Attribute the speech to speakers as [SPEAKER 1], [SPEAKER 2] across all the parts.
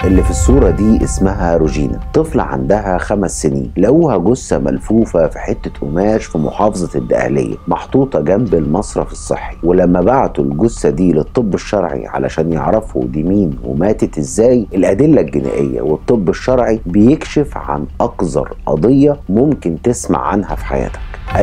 [SPEAKER 1] اللي في الصورة دي اسمها روجينا طفلة عندها خمس سنين لقوها جثة ملفوفة في حتة قماش في محافظة الدقهلية محطوطة جنب المصرف الصحي ولما بعتوا الجثة دي للطب الشرعي علشان يعرفوا دي مين وماتت ازاي الأدلة الجنائية والطب الشرعي بيكشف عن أقذر قضية ممكن تسمع عنها في حياتك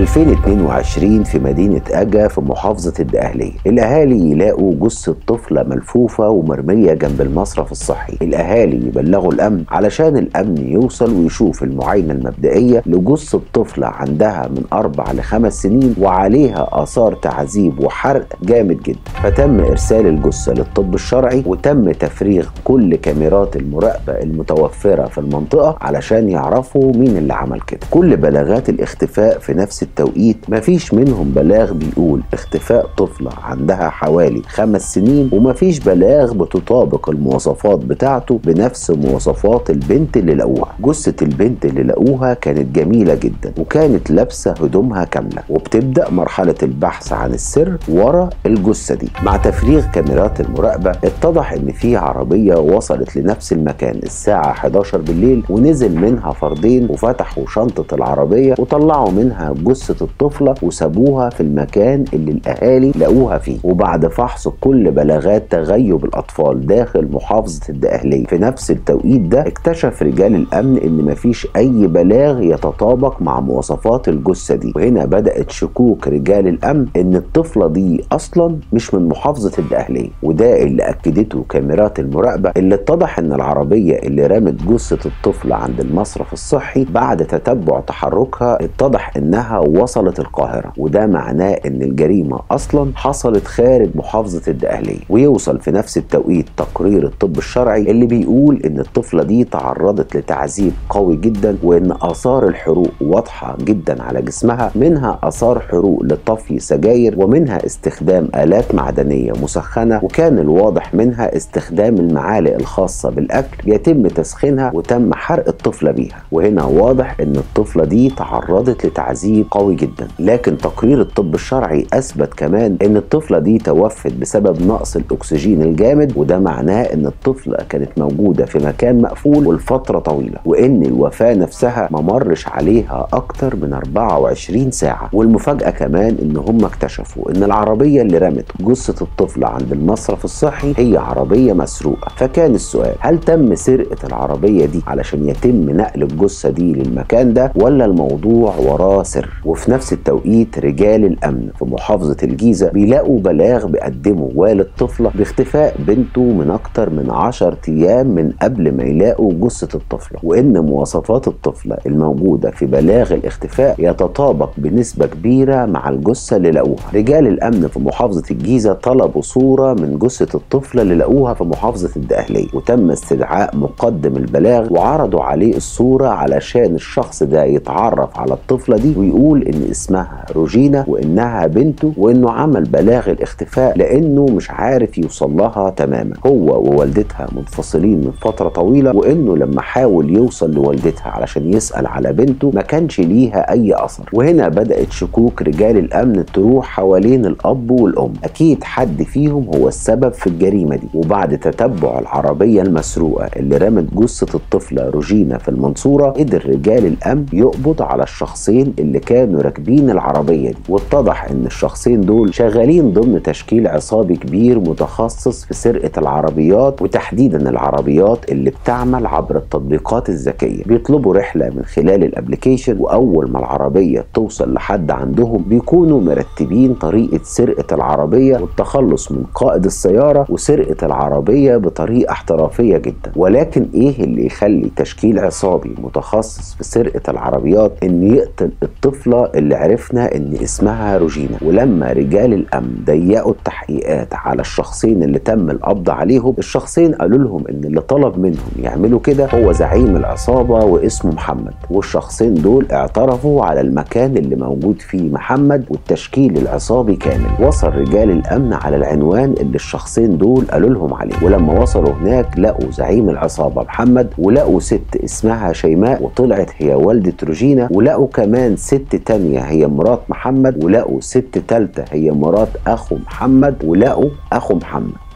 [SPEAKER 1] 2022 في مدينة أجا في محافظة الدقهلية الأهالي يلاقوا جثة طفلة ملفوفة ومرمية جنب المصرف الصحي الأهالي يبلغوا الأمن علشان الأمن يوصل ويشوف المعاينة المبدئية لجثة طفلة عندها من أربع لخمس سنين وعليها آثار تعذيب وحرق جامد جدا فتم إرسال الجثة للطب الشرعي وتم تفريغ كل كاميرات المراقبة المتوفرة في المنطقة علشان يعرفوا مين اللي عمل كده كل بلاغات الاختفاء في نفس التوقيت مفيش منهم بلاغ بيقول اختفاء طفلة عندها حوالي خمس سنين ومفيش بلاغ بتطابق المواصفات بتاعته بنفس مواصفات البنت اللي لقوها جثة البنت اللي لقوها كانت جميلة جدا وكانت لابسة هدومها كاملة وبتبدأ مرحلة البحث عن السر ورا الجثة دي مع تفريغ كاميرات المراقبة اتضح ان في عربية وصلت لنفس المكان الساعة 11 بالليل ونزل منها فردين وفتحوا شنطة العربية وطلعوا منها جثة الطفلة وسابوها في المكان اللي الأهالي لقوها فيه وبعد فحص كل بلاغات تغيب الأطفال داخل محافظة الدقهلية في نفس التوقيت ده اكتشف رجال الأمن إن مفيش أي بلاغ يتطابق مع مواصفات الجثة دي وهنا بدأت شكوك رجال الأمن إن الطفلة دي أصلا مش من محافظة الدقهلية وده اللي أكدته كاميرات المراقبة اللي اتضح إن العربية اللي رمت جثة الطفلة عند المصرف الصحي بعد تتبع تحركها اتضح إنها وصلت القاهرة وده معناه إن الجريمة أصلا حصلت خارج محافظة الدقهلية ويوصل في نفس التوقيت تقرير الطب الشرعي اللي بيقول إن الطفلة دي تعرضت لتعذيب قوي جدا وإن آثار الحروق واضحة جدا على جسمها منها آثار حروق لطفي سجاير ومنها استخدام آلات معدنية مسخنة وكان الواضح منها استخدام المعالق الخاصة بالأكل يتم تسخينها وتم حرق الطفلة بيها وهنا واضح إن الطفلة دي تعرضت لتعذيب قوي جدا لكن تقرير الطب الشرعي أثبت كمان إن الطفلة دي توفت بسبب نقص الأكسجين الجامد وده معناه إن الطفلة كانت موجودة في مكان مقفول ولفترة طويلة وإن الوفاة نفسها ما مرش عليها أكتر من 24 ساعة والمفاجأة كمان إن هم اكتشفوا إن العربية اللي رمت جثة الطفلة عند المصرف الصحي هي عربية مسروقة فكان السؤال هل تم سرقة العربية دي علشان يتم نقل الجثة دي للمكان ده ولا الموضوع وراه سر وفي نفس التوقيت رجال الأمن في محافظة الجيزة بيلاقوا بلاغ بيقدمه والد طفلة باختفاء بنته من أكتر من 10 أيام من قبل ما يلاقوا جثة الطفلة وإن مواصفات الطفلة الموجودة في بلاغ الاختفاء يتطابق بنسبة كبيرة مع الجثة اللي لقوها رجال الأمن في محافظة الجيزة طلبوا صورة من جثة الطفلة اللي لقوها في محافظة الدقهلية وتم استدعاء مقدم البلاغ وعرضوا عليه الصورة علشان الشخص ده يتعرف على الطفلة دي ويقول إن اسمها روجينا وإنها بنته وإنه عمل بلاغ الاختفاء لأنه مش عارف يوصل لها تماما هو ووالدتها منفصلين من فترة طويلة وإنه لما حاول يوصل لوالدتها علشان يسأل على بنته ما كانش ليها أي أثر وهنا بدأت شكوك رجال الأمن تروح حوالين الأب والأم أكيد حد فيهم هو السبب في الجريمة دي وبعد تتبع العربية المسروقة اللي رمت جثة الطفلة روجينا في المنصورة قدر رجال الأمن يقبض على الشخصين اللي كانوا راكبين العربية دي واتضح إن الشخصين دول شغالين ضمن تشكيل عصابي كبير متخصص في سرقة العربيات وتحديدا العربيات اللي بتعمل عبر التطبيقات الذكية بيطلبوا رحلة من خلال الابليكيشن وأول ما العربية توصل لحد عندهم بيكونوا مرتبين طريقة سرقة العربية والتخلص من قائد السيارة وسرقة العربية بطريقة احترافية جدا ولكن ايه اللي يخلي تشكيل عصابي متخصص في سرقة العربيات ان يقتل الطفلة اللي عرفنا ان اسمها روجينا ولما رجال الامن ضيقوا التحقيقات على الشخصين اللي تم القبض عليهم الشخصين قالوا لهم ان اللي طلب منهم يعملوا كده هو زعيم العصابة واسمه محمد والشخصين دول اعترفوا على المكان اللي موجود فيه محمد والتشكيل العصابي كامل وصل رجال الامن على العنوان اللي الشخصين دول قالوا لهم عليه ولما وصلوا هناك لقوا زعيم العصابة محمد ولقوا ست اسمها شيماء وطلعت هي والدة روجينا ولقوا كمان ست تانية هي مرات محمد ولقوا ست تالتة هي مرات اخو محمد ولقوا اخو محمد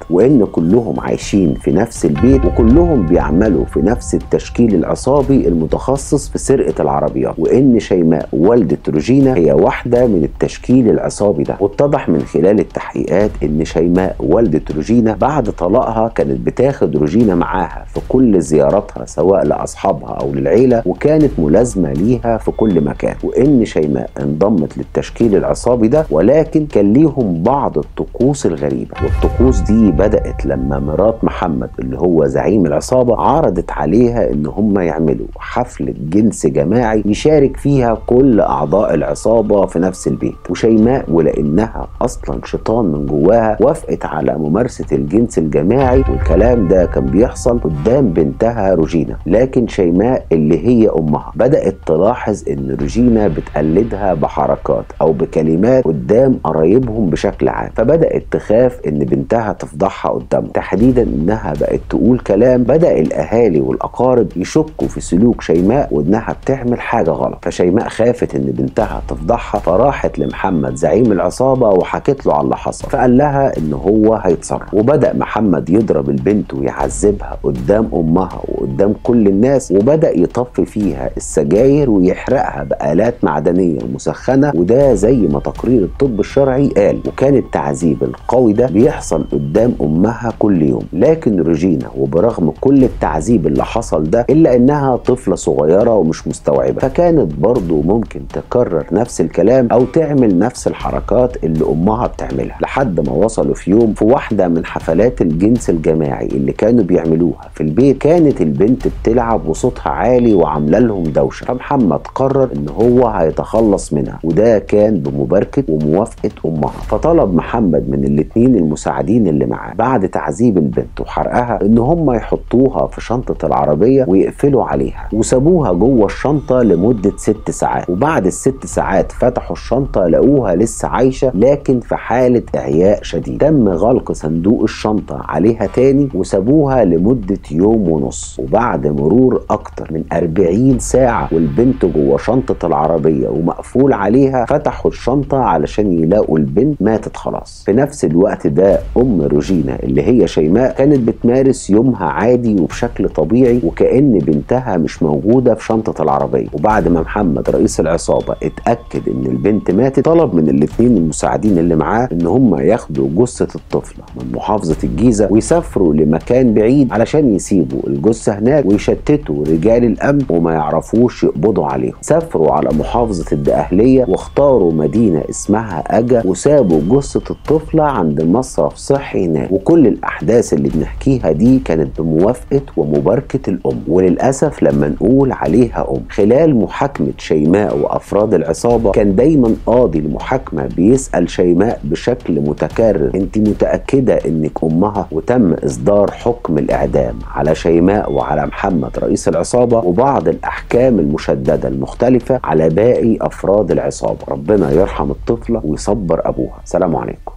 [SPEAKER 1] وان كلهم عايشين في نفس البيت وكلهم بيعملوا في نفس التشكيل العصابي المتخصص في سرقه العربيات وان شيماء والده روجينا هي واحده من التشكيل العصابي ده واتضح من خلال التحقيقات ان شيماء والده روجينا بعد طلاقها كانت بتاخد روجينا معاها في كل زياراتها سواء لاصحابها او للعيله وكانت ملازمه ليها في كل مكان وان شيماء انضمت للتشكيل العصابي ده ولكن كان ليهم بعض الطقوس الغريبه والطقوس دي بدات لما مرات محمد اللي هو زعيم العصابه عرضت عليها ان هم يعملوا حفله جنس جماعي يشارك فيها كل اعضاء العصابه في نفس البيت وشيماء ولانها اصلا شيطان من جواها وافقت على ممارسه الجنس الجماعي والكلام ده كان بيحصل قدام بنتها روجينا لكن شيماء اللي هي امها بدات تلاحظ ان روجينا بتقلدها بحركات او بكلمات قدام قرايبهم بشكل عام فبدات تخاف ان بنتها تفضحها قدامهم تحديدا انها بقت تقول كلام بدا الاهالي والاقارب يشكوا في سلوك شيماء وانها بتعمل حاجه غلط فشيماء خافت ان بنتها تفضحها فراحت لمحمد زعيم العصابه وحكت له على اللي حصل فقال لها ان هو هيتصرف وبدا محمد يضرب البنت ويعذبها قدام امها وقدام كل الناس وبدا يطفي فيها السجاير ويحرقها بالات معدنيه مسخنه وده زي ما تقرير الطب الشرعي قال وكان التعذيب القوي ده بيحصل قدام امها كل يوم لكن روجينا وبرغم كل التعذيب اللي حصل ده الا انها طفله صغيره ومش مستوعبه فكانت برضه ممكن تكرر نفس الكلام او تعمل نفس الحركات اللي امها بتعملها لحد ما وصلوا في يوم في واحده من حفلات الجنس الجماعي اللي كانوا بيعملوها في البيت كانت البنت بتلعب وصوتها عالي وعامله لهم دوشه فمحمد قرر ان هو هيتخلص منها وده كان بمباركه وموافقه امها فطلب محمد من الاثنين المساعدين اللي معاه بعد تعذيب البنت وحرقها ان هم يحطوها في شنطه العربيه ويقفلوا عليها وسابوها جوه الشنطه لمده ست ساعات وبعد الست ساعات فتحوا الشنطه لقوها لسه عايشه لكن في حاله اعياء شديد تم غلق صندوق الشنطه عليها تاني وسابوها لمده يوم ونص وبعد مرور اكتر من 40 ساعه والبنت جوه شنطه العربيه ومقفول عليها فتحوا الشنطه علشان يلاقوا البنت ماتت خلاص في نفس الوقت ده ام روجينا اللي هي شيماء كانت بتمارس يومها عادي وبشكل طبيعي وكأن بنتها مش موجودة في شنطة العربية وبعد ما محمد رئيس العصابة اتأكد ان البنت ماتت طلب من الاثنين المساعدين اللي معاه ان هم ياخدوا جثة الطفلة من محافظة الجيزة ويسافروا لمكان بعيد علشان يسيبوا الجثة هناك ويشتتوا رجال الأمن وما يعرفوش يقبضوا عليهم سافروا على محافظة الدقهلية واختاروا مدينة اسمها أجا وسابوا جثة الطفلة عند مصرف صحي هناك وكل الأحداث اللي بنحكيها دي كانت بموافقة ومباركة الأم وللأسف لما نقول عليها أم خلال محاكمة شيماء وأفراد العصابة كان دايما قاضي المحاكمة بيسأل شيماء بشكل متكرر أنت متأكدة أنك أمها وتم إصدار حكم الإعدام على شيماء وعلى محمد رئيس العصابة وبعض الأحكام المشددة المختلفة على باقي أفراد العصابة ربنا يرحم الطفلة ويصبر أبوها سلام عليكم